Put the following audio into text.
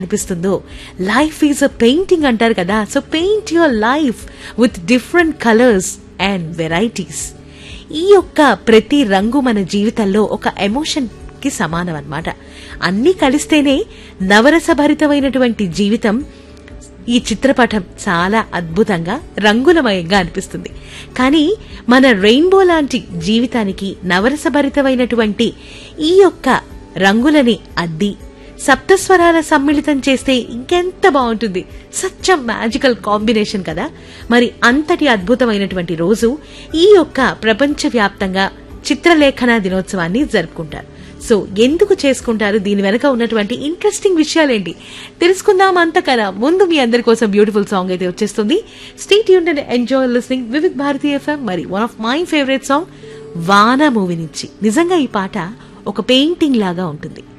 అనిపిస్తుందో life is a painting అంటారు కదా so paint your life with different colours and varieties ఈ యొక్క ప్రతి రంగు మన జీవితంలో ఒక ఎమోషన్ కి సమానం అన్నమాట అన్నీ కలిస్తేనే నవరసభరితమైనటువంటి జీవితం ఈ చిత్రపటం చాలా అద్భుతంగా రంగులమయంగా అనిపిస్తుంది కానీ మన రెయిన్బో లాంటి జీవితానికి నవరసభరితమైనటువంటి ఈ యొక్క రంగులని అద్ది సప్తస్వరాల సమ్మిళితం చేస్తే ఇంకెంత బాగుంటుంది సచ్చ మ్యాజికల్ కాంబినేషన్ కదా మరి అంతటి అద్భుతమైనటువంటి రోజు ఈ యొక్క ప్రపంచవ్యాప్తంగా చిత్రలేఖన దినోత్సవాన్ని జరుపుకుంటారు సో ఎందుకు చేసుకుంటారు దీని వెనక ఉన్నటువంటి ఇంట్రెస్టింగ్ విషయాలేంటి తెలుసుకుందాం అంతకన్నా ముందు మీ అందరి కోసం బ్యూటిఫుల్ సాంగ్ అయితే వచ్చేస్తుంది స్టేట్ యూన్ and enjoy listening Vividh Bharati FM మరి one of my favourite song Vaana movie నుంచి నిజంగా ఈ పాట ఒక పెయింటింగ్ లాగా ఉంటుంది